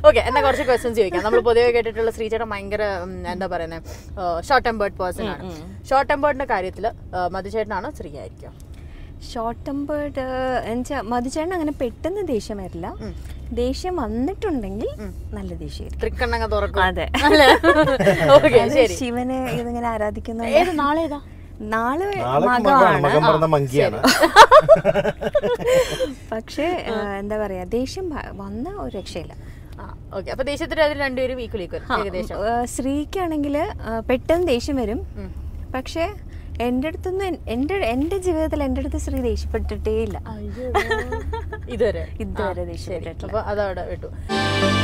okay എന്നാ കുറച്ച് questions ചോദിക്കാം നമ്മൾ പൊതുവെ കേട്ടിട്ടുള്ള ശ്രീചേട്ടൻ ഭയങ്കര ഉം, എന്താ പറയുന്നത് ഷോർട്ട് ടെമ്പേർഡ് പേഴ്സൺ ആണ് ഷോർട്ട് ടെമ്പേർഡിന്റെ കാര്യത്തിൽ മധുചേട്ടനാണോ ശ്രീ ആയിരിക്കും ഷോർട്ട് ടെമ്പേർഡ് എന്നുവെച്ചാൽ മധുചേട്ടൻ അങ്ങനെ പെട്ടെന്ന് ദേഷ്യം വരില്ല ദേഷ്യം വന്നിട്ടുണ്ടെങ്കിൽ നല്ല ദേഷ്യം തൃക്കണ്ണങ്ങ തുറക്കും അതെ ഓക്കെ അത് ശരി ശിവനെ ഇതിങ്ങനെ ആരാധിക്കുന്ന ഏത് നാളെ ഏതാ നാളെ നാളെ മകമാണ് മകമാണ് മകൻ പറഞ്ഞ മങ്കിയാണ് പക്ഷേ ആ, എന്താ പറയാ ദേഷ്യം വ- വന്ന ഒരു രക്ഷയില്ല ആ ഓക്കെ അപ്പൊ ദേശത്തിന്റെ അതിൽ രണ്ടുപേരും ഈക്വൽ ഈക്വൽ ഏകദേശം ആ, സ്ത്രീക്കാണെങ്കിൽ പെട്ടെന്ന് ദേഷ്യം വരും പക്ഷേ എൻ്റെ അടുത്തൊന്നും എൻ- എൻ്റെ എൻ്റെ ജീവിതത്തിൽ എൻ്റെ അടുത്ത് സ്ത്രീ ദേഷ്യപ്പെട്ടിട്ടേ ഇല്ല ഇതുവരെ ഇതുവരെ ആ, ശരി ദേഷ്യപ്പെട്ടിട്ടില്ല അപ്പൊ അതവിടെ വിട്ടു